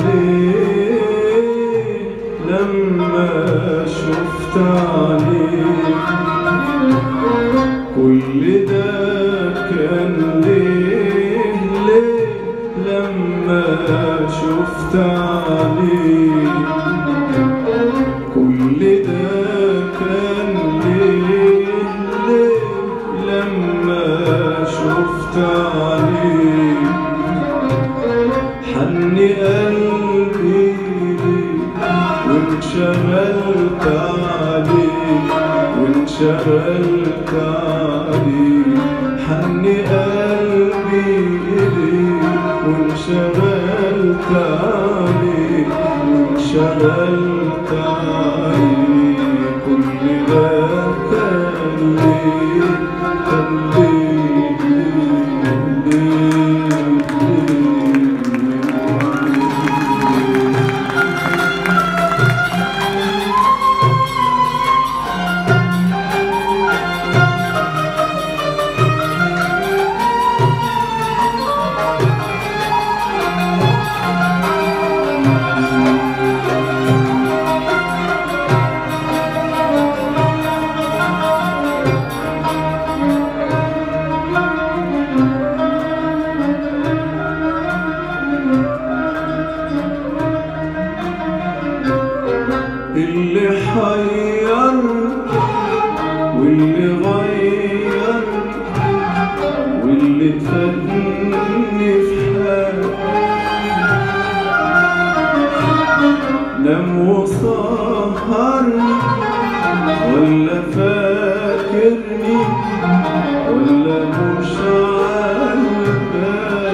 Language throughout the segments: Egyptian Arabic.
ليه لما شفت عليك كل ده كان ليه ليه لما شفت عليك كل ده كان ليه ليه لما شفت عليك حن قلبي ليك وانشغلت عليك وانشغلت عليك حن قلبي إليك وانشغلت عليك وانشغلت عليك كل ده كان ليه كان ليه ليه ليه اللي حير واللي غير واللي تفني في حال نام وسهرني ولا فاكرني ولا مش عالبال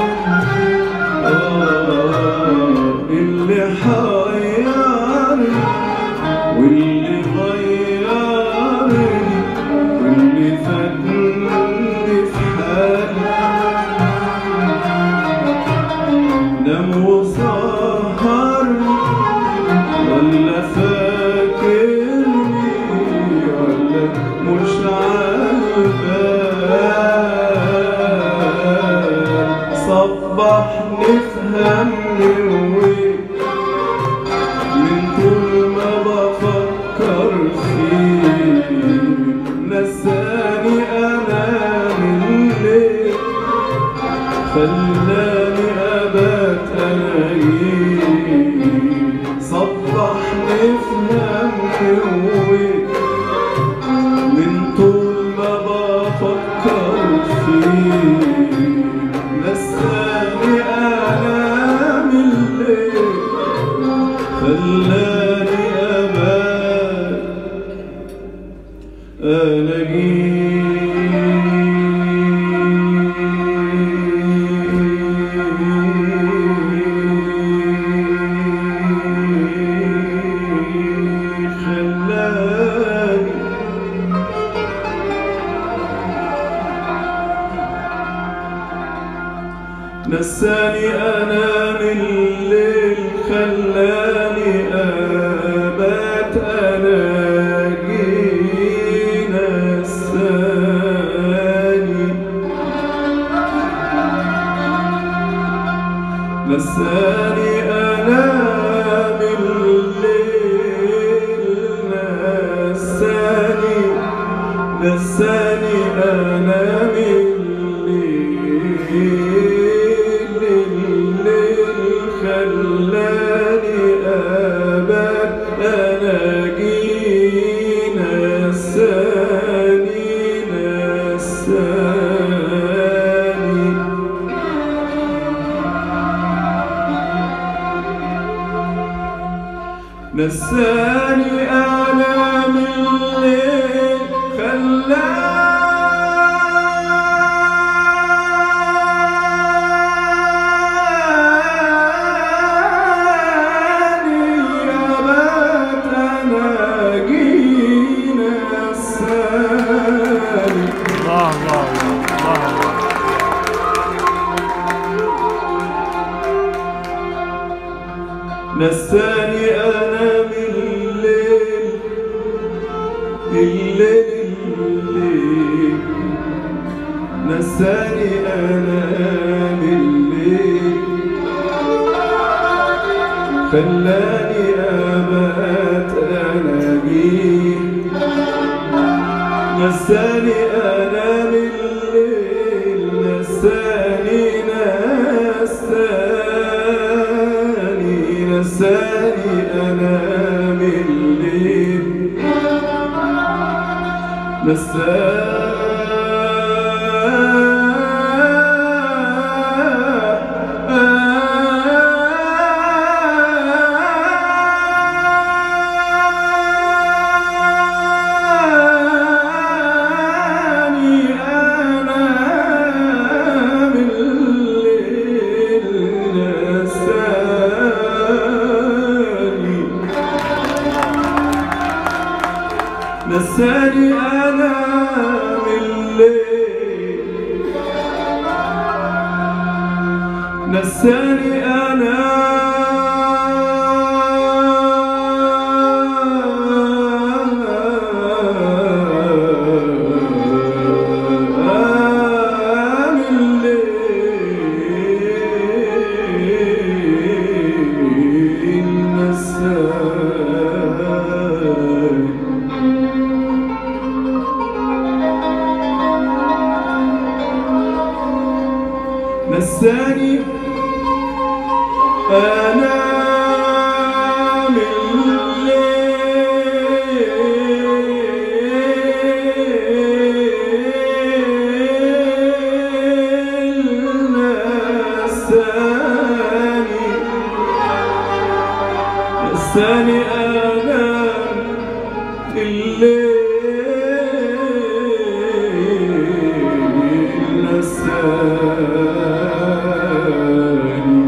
آه اللي حيرني واللي غيرني واللي فاتني في حالي نام وسهرني ولا فاكرني ولا مش عالبال صبحني في همي وويل من كل ما بفكر فيه نساني انا من ليه خلاني ابات الاقيه صبحني في همي وويل من طول ما بفكر فيه نساني انا من ليه خلاني أبات ألاقي خلاني نساني أنا من الليل خلاني أبات ألاقي نساني نساني أنا من الليل نساني نساني أنا من الليل الليل خلاني أبات ألاقي نساني نساني نساني أنا من الليل خلاني أبات ألاقي نساني الله الله الله الله نساني أنا من الليل الليل الليل نساني أنا من الليل خلاني أبات أناجيه نساني أنام الليل نساني نساني نساني أنام الليل نساني أنام الليل نساني نساني أنا من الليل نساني أنا من الليل نساني نساني أنا من الليل نساني نساني أنا الليل نساني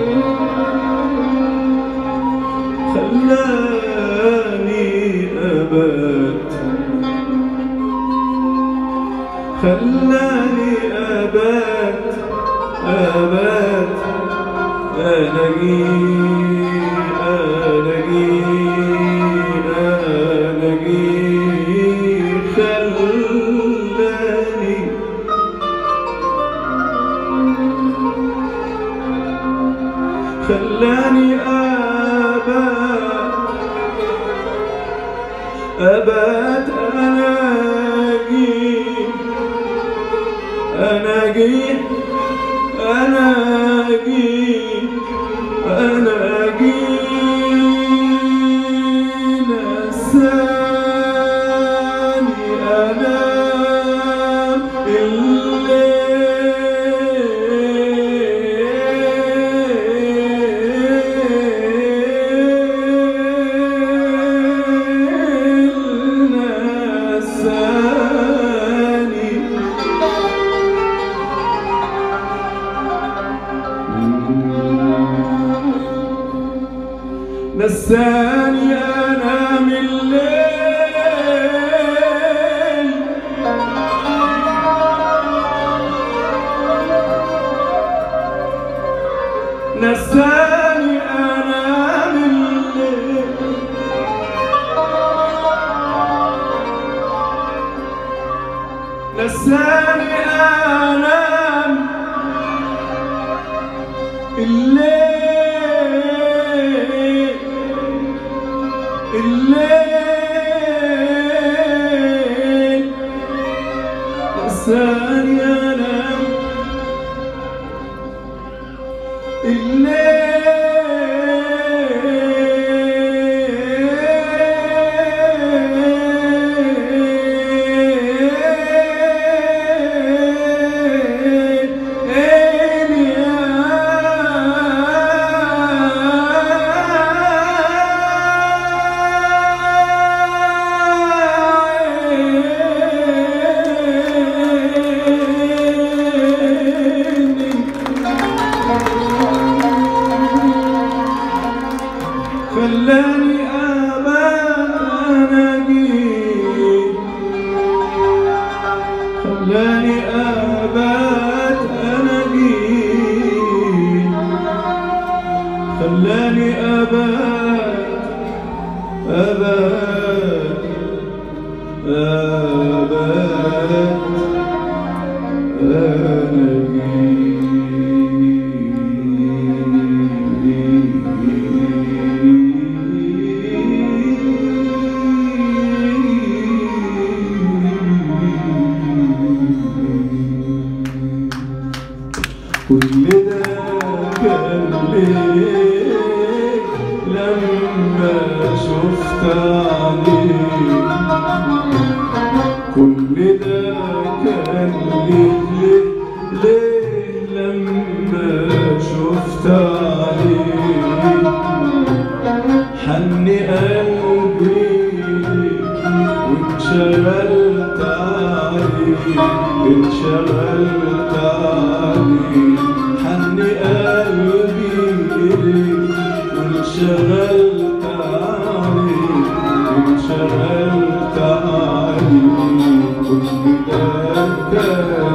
خلاني أبات خلاني أبات أبات ألاقي ألاقي ألاقي خلاني خلاني أبات أبات ألاقي ألاقي ألاقي ألاقي نساني أنام الليل نساني نساني أنا من الليل نساني أنا من الليل نساني أنام الليل الليل نساني أنام خلاني أبات أناجي خلاني أبات أناجي خلاني أبات أبات أبات أناجي شفت عليك كل ده كان ليه ليه ليه لما شفت عليك حن قلبي وانشغلت عليك انشغلت عليك حن قلبي وانشغلت عليك انشغلت عليك كل ده كان